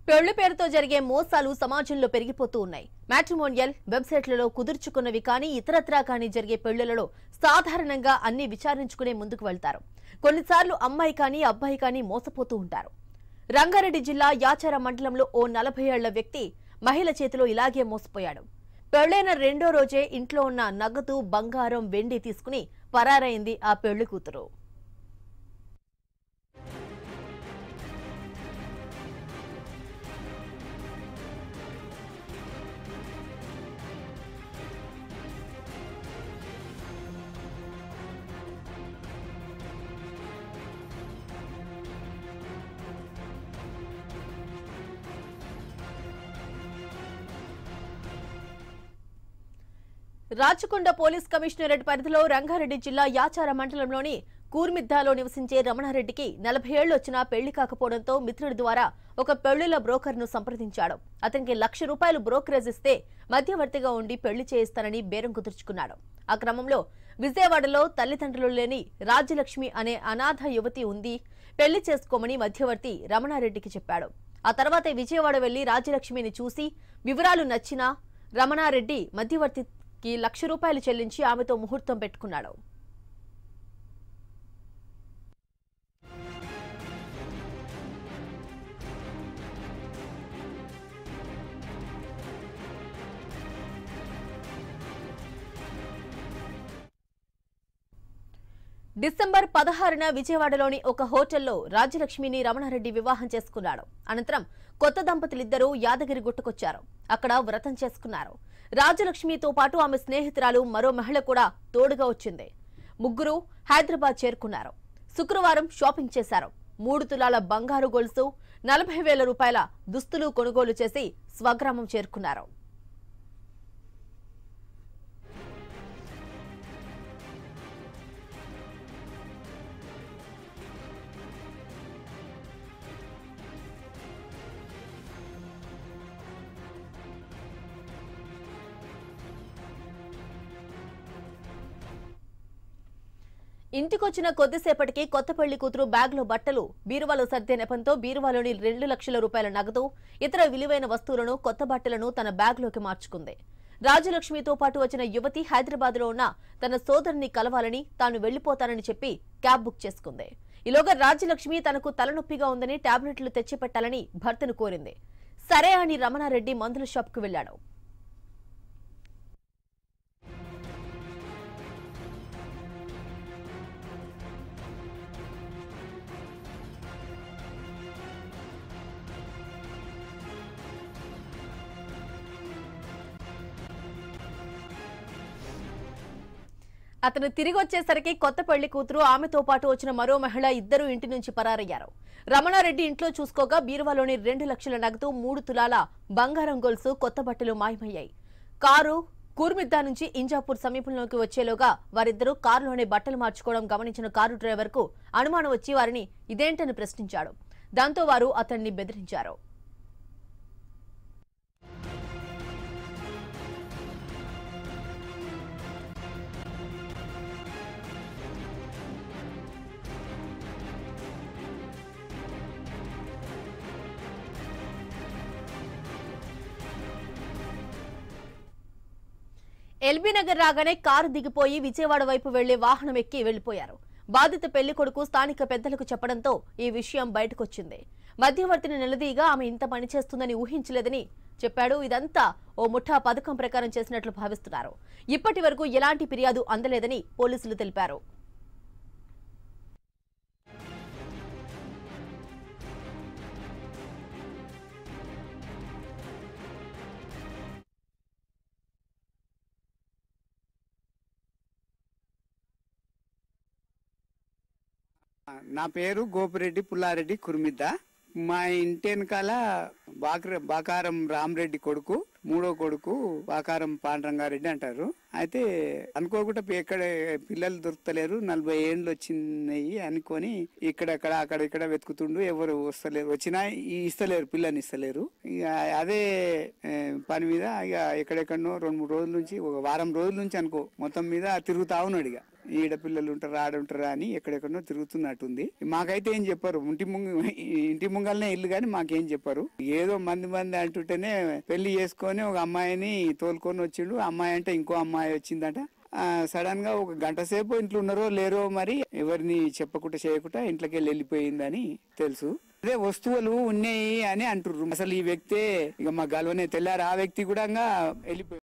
పెళ్లి పేరుతో జరిగే మోసాలు సమాజంలో పెరిగిపోతూ ఉన్నాయి మ్యాట్రిమోనియల్ వెబ్సైట్లలో కుదుర్చుకున్నవి కానీ ఇతరత్రా కానీ జరిగే పెళ్లిలలో సాధారణంగా అన్ని విచారించుకునే ముందుకు వెళ్తారు కొన్నిసార్లు అమ్మాయి కానీ అబ్బాయి కానీ మోసపోతూ ఉంటారు రంగారెడ్డి జిల్లా యాచార మండలంలో ఓ నలభై ఏళ్ల వ్యక్తి మహిళ చేతిలో ఇలాగే మోసపోయాడు పెళ్లైన రెండో రోజే ఇంట్లో ఉన్న నగదు బంగారం వెండి తీసుకుని పరారైంది ఆ పెళ్లి కూతురు రాచకొండ పోలీస్ కమిషనరేట్ పరిధిలో రంగారెడ్డి జిల్లా యాచార మండలంలోని కూర్మిద్దాలో నివసించే రమణారెడ్డికి నలభై ఏళ్లు వచ్చినా పెళ్లి కాకపోవడంతో మిత్రుడి ద్వారా ఒక పెళ్లిల బ్రోకర్ ను సంప్రదించాడు అతనికి లక్ష రూపాయలు బ్రోకరేజ్ ఇస్తే మధ్యవర్తిగా ఉండి పెళ్లి చేయిస్తానని బేరం కుదుర్చుకున్నాడు ఆ క్రమంలో విజయవాడలో తల్లిదండ్రులు లేని రాజ్యలక్ష్మి అనే అనాథ యువతి ఉంది పెళ్లి చేసుకోమని మధ్యవర్తి రమణారెడ్డికి చెప్పాడు ఆ తర్వాత విజయవాడ వెళ్లి రాజ్యలక్ష్మిని చూసి వివరాలు నచ్చినా రమణారెడ్డి మధ్యవర్తికి లక్ష రూపాయలు చెల్లించి ఆమెతో ముహూర్తం పెట్టుకున్నాడు డిసెంబర్ పదహారున విజయవాడలోని ఒక హోటల్లో రాజ్యలక్ష్మిని రమణారెడ్డి వివాహం చేసుకున్నాడు అనంతరం కొత్త దంపతులిద్దరూ యాదగిరి గుట్టకొచ్చారు అక్కడ వ్రతం చేసుకున్నారు రాజలక్ష్మితో పాటు ఆమె స్నేహితురాలు మరో మహిళ కూడా తోడుగా వచ్చింది ముగ్గురు హైదరాబాద్ చేరుకున్నారు శుక్రవారం షాపింగ్ చేశారు మూడు తులాల బంగారు గొలుసు నలభై వేల రూపాయల దుస్తులు కొనుగోలు చేసి స్వగ్రామం చేరుకున్నారు ఇంటికొచ్చిన కొద్దిసేపటికి కొత్త పెళ్లి కూతురు బ్యాగ్లో బట్టలు బీరువాలో సర్దే నెపంతో బీరువాలోని రెండు లక్షల రూపాయల నగదు ఇతర విలువైన వస్తువులను కొత్త బట్టలను తన బ్యాగ్లోకి మార్చుకుంది రాజలక్ష్మితో పాటు వచ్చిన యువతి హైదరాబాద్లో ఉన్న తన సోదరుని కలవాలని తాను వెళ్లిపోతానని చెప్పి క్యాబ్ బుక్ చేసుకుంది ఈలోగా రాజ్యలక్ష్మి తనకు తలనొప్పిగా ఉందని టాబ్లెట్లు తెచ్చిపెట్టాలని భర్తను కోరింది సరే అని రమణారెడ్డి మందుల షాప్కు వెళ్లాడు అతను తిరిగి వచ్చేసరికి కొత్త పెళ్లి కూతురు ఆమెతో పాటు వచ్చిన మరో మహిళ ఇద్దరు ఇంటి నుంచి పరారయ్యారు రమణారెడ్డి ఇంట్లో చూసుకోగా బీరువాలోని రెండు లక్షల నగదు మూడు తులాల బంగారం గొలుసు కొత్త బట్టలు మాయమయ్యాయి కారు కూర్మిద్దా నుంచి ఇంజాపూర్ సమీపంలోకి వచ్చేలోగా వారిద్దరూ కారులోనే బట్టలు మార్చుకోవడం గమనించిన కారు డ్రైవర్కు అనుమానం వచ్చి వారిని ఇదేంటని ప్రశ్నించాడు దాంతో వారు అతన్ని బెదిరించారు ఎల్బీ నగర్ రాగానే కారు దిగిపోయి విజయవాడ వైపు వెళ్లే వాహనం ఎక్కి వెళ్లిపోయారు బాధిత పెళ్లి కొడుకు స్థానిక పెద్దలకు చెప్పడంతో ఈ విషయం బయటకొచ్చింది మధ్యవర్తిని నిలదీగా ఆమె ఇంత పని చేస్తుందని ఊహించలేదని చెప్పాడు ఇదంతా ఓ ముఠా పథకం ప్రకారం చేసినట్లు భావిస్తున్నారు ఇప్పటి వరకు ఎలాంటి ఫిర్యాదు అందలేదని పోలీసులు తెలిపారు నా పేరు గోపిరెడ్డి పుల్లారెడ్డి కుర్మిద్ద మా ఇంటి వెనకాల బాకర బాకారం రామరెడ్డి కొడుకు మూడో కొడుకు బాకారం పాండరంగారెడ్డి అంటారు అయితే అనుకోకుండా పి- ఎక్కడ పిల్లలు దొరుకుతలేరు నలభై ఏండ్లు వచ్చినాయి అనుకొని ఇక్కడక్కడ అక్కడ ఇక్కడ వెతుకుతుండు ఎవరు వస్తలేరు వచ్చినా ఈ ఇస్తలేరు పిల్లని ఇస్తలేరు ఇక అదే ఏ, పని మీద ఇక ఎక్కడెక్కడనో రెండు మూడు రోజుల నుంచి ఒక వారం రోజుల నుంచి అనుకో మొత్తం మీద తిరుగుతా ఉన్నాడు ఇక ఈడ పిల్లలు ఉంటారా ఆడ ఉంటారా అని ఎక్కడెక్కడో తిరుగుతున్నట్టుంది మాకైతే ఏం చెప్పారు ఇంటి ముంగు ఇంటి ముంగల్నే ఇల్లు కానీ మాకేం చెప్పారు ఏదో మంది మంది అంటుంటేనే పెళ్లి చేసుకొని ఒక అమ్మాయిని తోలుకొని వచ్చిండు అమ్మాయి అంటే ఇంకో అమ్మాయి వచ్చిందట సడన్ గా ఒక గంట సేపు ఇంట్లో ఉన్నారో లేరో మరి ఎవరిని చెప్పకుండా చేయకుండా ఇంట్లోకి వెళ్ళి వెళ్ళిపోయిందని తెలుసు అదే వస్తువులు ఉన్నాయి అని అంటుర్రు అసలు ఈ వ్యక్తే ఇక మా గల్వనే తెల్లారు ఆ వ్యక్తి కూడా వెళ్ళిపోయి